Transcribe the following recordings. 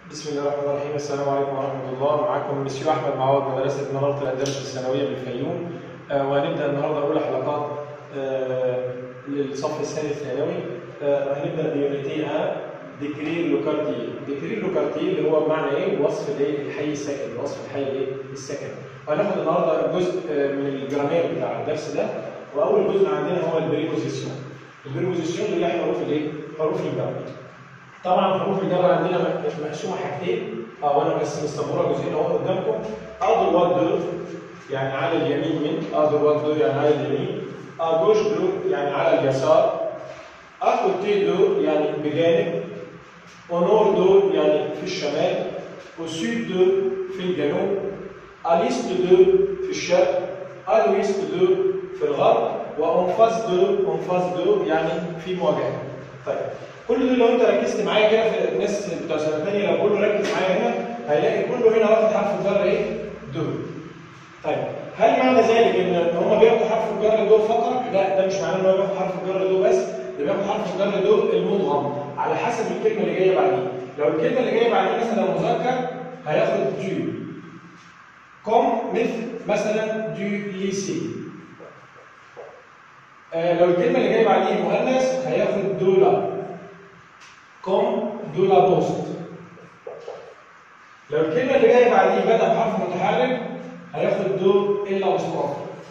بسم الله الرحمن الرحيم السلام عليكم ورحمه الله معاكم مسيو احمد معوض مدرسه مناره الادرس الثانويه بالفيوم آه، وهنبدا النهارده اولى حلقات آه، للصف الثاني الثانوي آه، هنبدا بيونيتي 1 ديكرير لوكارتي ديكرير لوكارتي اللي هو بمعنى ايه وصف الايه الحي السكني وصف الحي ايه السكني وهناخد النهارده جزء آه، من الجرامير بتاع الدرس ده واول جزء عندنا هو البريبوزيسيون البريبوزيسيون اللي هي حروف الايه حروف الجر طبعا حروف الجر عندنا مقسومه حاجتين اه وانا بس مستمره جزئين اهو قدامكم ا دروات دو يعني على اليمين من ا دروات دو يعني على اليمين ا جوش دو يعني على اليسار ا كوتي دو يعني بجانب اونور دو يعني في الشمال وسود دو في الجنوب اليست دو في الشرق الويست دو في الغرب وانفاس دو انفاس دو يعني في مواجهه طيب كل دول لو انت ركزت معايا كده في الناس بتوع سنه ثانيه لو كله ركز معايا هنا هيلاقي كله هنا واخد حرف الجر ايه؟ دو. طيب هل معنى ذلك ان هم بياخدوا حرف الجر دو فقط؟ لا ده مش معناه ان هو بياخد حرف الجر دو بس ده بياخد حرف الجر دو المدغم على حسب الكلمه اللي جايه بعديه. لو الكلمه اللي جايه بعديه مثلا مذكر هياخد دو. كوم مثل مثلا دو ليسي. آه لو الكلمه اللي جايه بعديه مؤنث هياخد دولا. كوم دولا بوست لو الكلمة اللي جاية بعديه بدأ بحرف متحرك هياخد دو إلا أصراف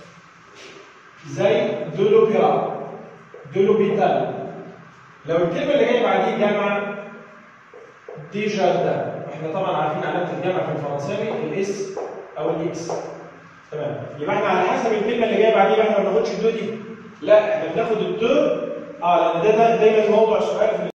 زي دولو بيرا دولو بيتال لو الكلمة اللي جاية بعديه جمع دي جاردان احنا طبعا عارفين علامة الجمع في الفرنساوي الاس أو الاكس تمام يبقى احنا على حسب الكلمة اللي جاية بعديه احنا ما بناخدش الدو دي لا احنا بناخد الدو اه لأن ده, ده دايما موضوع سؤال في